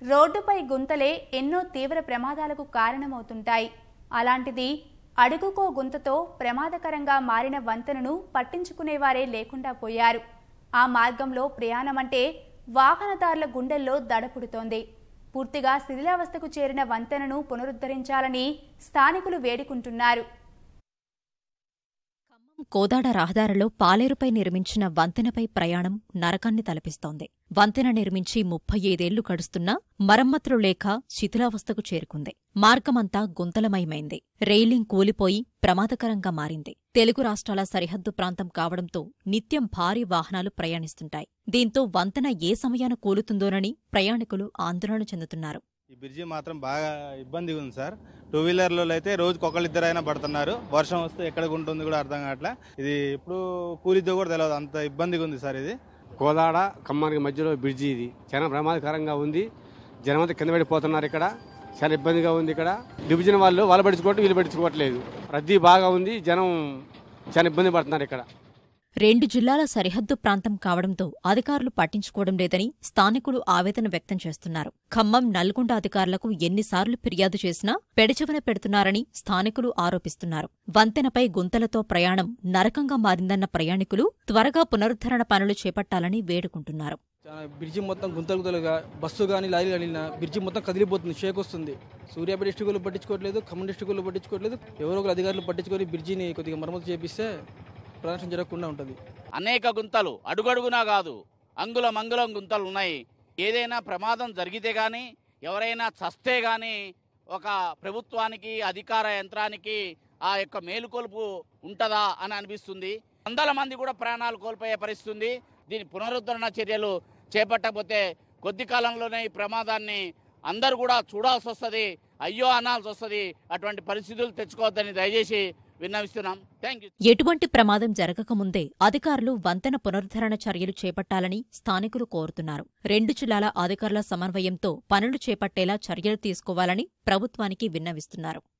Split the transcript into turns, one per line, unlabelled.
రోడ్డుపై గుంతలే ఎన్నో తీవ్ర ప్రమాదాలకు కారణమవుతుంటాయి అలాంటిది అడుగుకో గుంతతో ప్రమాదకరంగా మారిన వంతెనను పట్టించుకునేవారే లేకుండా పోయారు ఆ మార్గంలో ప్రయాణమంటే వాహనదారుల గుండెల్లో దడపుడుతోంది పూర్తిగా శిథిలావస్థకు చేరిన వంతెనను పునరుద్ధరించాలని స్థానికులు వేడుకుంటున్నారు
ఖమ్మం కోదాడ రహదారిలో పాలేరుపై నిర్మించిన వంతెనపై ప్రయాణం నరకాన్ని తలపిస్తోంది వంతెన నిర్మించి ముప్పై ఐదేళ్లు గడుస్తున్నా మరమ్మతులు లేక శిథిలావస్థకు చేరుకుంది మార్గమంతా గుంతలమయమైంది రైలింగ్ కూలిపోయి ప్రమాదకరంగా మారింది తెలుగు రాష్ట్రాల సరిహద్దు ప్రాంతం కావడంతో నిత్యం భారీ వాహనాలు ప్రయాణిస్తుంటాయి దీంతో వంతెన ఏ సమయాన కూలుతుందోనని ప్రయాణికులు ఆందోళన చెందుతున్నారు
ఈ బ్రిడ్జి మాత్రం బాగా ఇబ్బందిగా ఉంది సార్ టూ వీలర్లో అయితే రోజుకి ఒకళ్ళిద్దరైనా పడుతున్నారు వర్షం వస్తే ఎక్కడికి ఉంటుంది కూడా అర్థం కావట్లే ఇది ఎప్పుడు కూలిద్దో కూడా తెలియదు అంత ఇబ్బందిగా ఉంది సార్ ఇది
కోదాడ ఖమ్మానికి మధ్యలో బ్రిడ్జి ఇది చాలా ప్రమాదకరంగా ఉంది జనమంతా కింద పడిపోతున్నారు ఇక్కడ చాలా ఇబ్బందిగా ఉంది ఇక్కడ డివిజన్ వాళ్ళు వాళ్ళు పట్టించుకోవట్లేదు వీళ్ళు పట్టించుకోవట్లేదు రద్దీ బాగా ఉంది జనం చాలా ఇబ్బంది పడుతున్నారు ఇక్కడ
రెండు జిల్లాల సరిహద్దు ప్రాంతం కావడంతో అధికారులు పట్టించుకోవడం లేదని స్థానికులు ఆవేదన వ్యక్తం చేస్తున్నారు ఖమ్మం నల్గొండ అధికారులకు ఎన్నిసార్లు ఫిర్యాదు చేసినా పెడచెవిన పెడుతున్నారని స్థానికులు ఆరోపిస్తున్నారు వంతెనపై గుంతలతో ప్రయాణం నరకంగా మారిందన్న ప్రయాణికులు త్వరగా పునరుద్ధరణ పనులు చేపట్టాలని వేడుకుంటున్నారు
చాలా బ్రిడ్జి మొత్తం గుంతలు గుంతలుగా బస్సు కానీ లారీ కానీ బ్రిడ్జి మొత్తం కదిలిపోతుంది షేక్ వస్తుంది సూర్యాపేట డిస్టిక్ పట్టించుకోవట్లేదు ఖమ్మం డిస్టిక్ పట్టించుకోవట్లేదు ఎవరో ఒకరు అధికారులు పట్టించుకొని బ్రిడ్జిని కొద్దిగా మరమ్మతు చేపిస్తే ప్రదర్శన జరగకుండా ఉంటుంది
అనేక గుంతలు అడుగడుగునా కాదు అంగుళం అంగుళం గుంతలు ఉన్నాయి ఏదైనా ప్రమాదం జరిగితే కానీ ఎవరైనా చస్తే కానీ ఒక ప్రభుత్వానికి అధికార యంత్రానికి ఆ యొక్క మేలుకొలుపు ఉంటుందా అని అనిపిస్తుంది వందల మంది కూడా ప్రాణాలు కోల్పోయే పరిస్థితి ఉంది దీని పునరుద్ధరణ చర్యలు చేపట్టకపోతే కొద్ది కాలంలోనే ఈ ప్రమాదాన్ని అందరూ కూడా చూడాల్సి వస్తుంది అయ్యో అనాల్సి వస్తుంది అటువంటి పరిస్థితులు తెచ్చుకోవద్దని దయచేసి విన్నవిస్తున్నాం థ్యాంక్ యూ
ఎటువంటి ప్రమాదం జరగకముందే అధికారులు వంతెన పునరుద్ధరణ చర్యలు చేపట్టాలని స్థానికులు కోరుతున్నారు రెండు జిల్లాల అధికారుల సమన్వయంతో పనులు చేపట్టేలా చర్యలు తీసుకోవాలని ప్రభుత్వానికి విన్నవిస్తున్నారు